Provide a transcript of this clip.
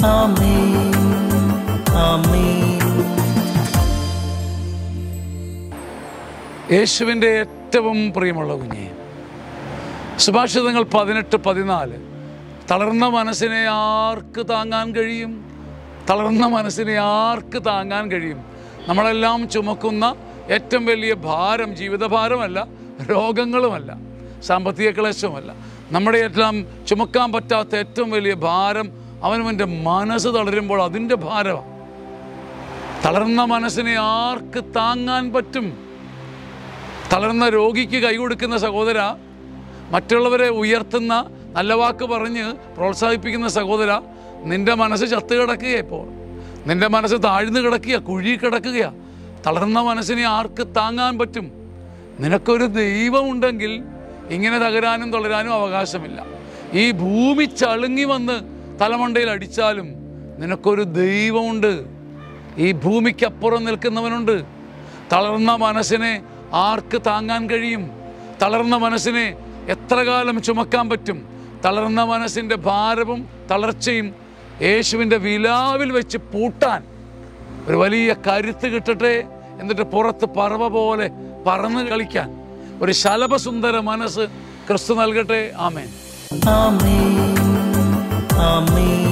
ആമേൻ ആമേൻ യേശുവിൻ്റെ ഏറ്റവും പ്രിയമുള്ള കുഞ്ഞെ സുഭാഷിതങ്ങൾ പതിനെട്ട് പതിനാല് തളർന്ന മനസ്സിനെ ആർക്ക് താങ്ങാൻ കഴിയും തളർന്ന മനസ്സിനെ ആർക്ക് താങ്ങാൻ കഴിയും നമ്മളെല്ലാം ചുമക്കുന്ന ഏറ്റവും വലിയ ഭാരം ജീവിതഭാരമല്ല രോഗങ്ങളുമല്ല സാമ്പത്തിക ക്ലേശവുമല്ല നമ്മുടെ എല്ലാം ചുമക്കാൻ പറ്റാത്ത ഏറ്റവും വലിയ ഭാരം അവനവൻ്റെ മനസ്സ് തളരുമ്പോൾ അതിൻ്റെ ഭാരമാണ് തളർന്ന മനസ്സിനെ ആർക്ക് താങ്ങാൻ പറ്റും തളർന്ന രോഗിക്ക് കൈ കൊടുക്കുന്ന സഹോദര മറ്റുള്ളവരെ ഉയർത്തുന്ന നല്ല വാക്ക് പറഞ്ഞ് പ്രോത്സാഹിപ്പിക്കുന്ന സഹോദര നിന്റെ മനസ്സ് ചത്ത് കിടക്കുക ഇപ്പോൾ നിന്റെ മനസ്സ് താഴ്ന്നു കിടക്കുക കുഴി കിടക്കുകയാ തളർന്ന മനസ്സിനെ ആർക്ക് താങ്ങാൻ പറ്റും നിനക്കൊരു ദൈവമുണ്ടെങ്കിൽ ഇങ്ങനെ തകരാനും തളരാനും അവകാശമില്ല ഈ ഭൂമി ചളുങ്ങി വന്ന് തലമണ്ടയിൽ അടിച്ചാലും നിനക്കൊരു ദൈവമുണ്ട് ഈ ഭൂമിക്കപ്പുറം നിൽക്കുന്നവനുണ്ട് തളർന്ന മനസ്സിനെ ആർക്ക് താങ്ങാൻ കഴിയും തളർന്ന മനസ്സിനെ എത്ര കാലം ചുമക്കാൻ പറ്റും തളർന്ന മനസ്സിൻ്റെ ഭാരവും തളർച്ചയും യേശുവിൻ്റെ വിലാവിൽ വെച്ച് പൂട്ടാൻ ഒരു വലിയ കരുത്ത് കിട്ടട്ടെ എന്നിട്ട് പുറത്ത് പറവ പോലെ പറന്ന് കളിക്കാൻ ഒരു ശലഭസുന്ദര മനസ്സ് ക്രിസ്തു നൽകട്ടെ ആമേൻ ആമേൻ ആമേൻ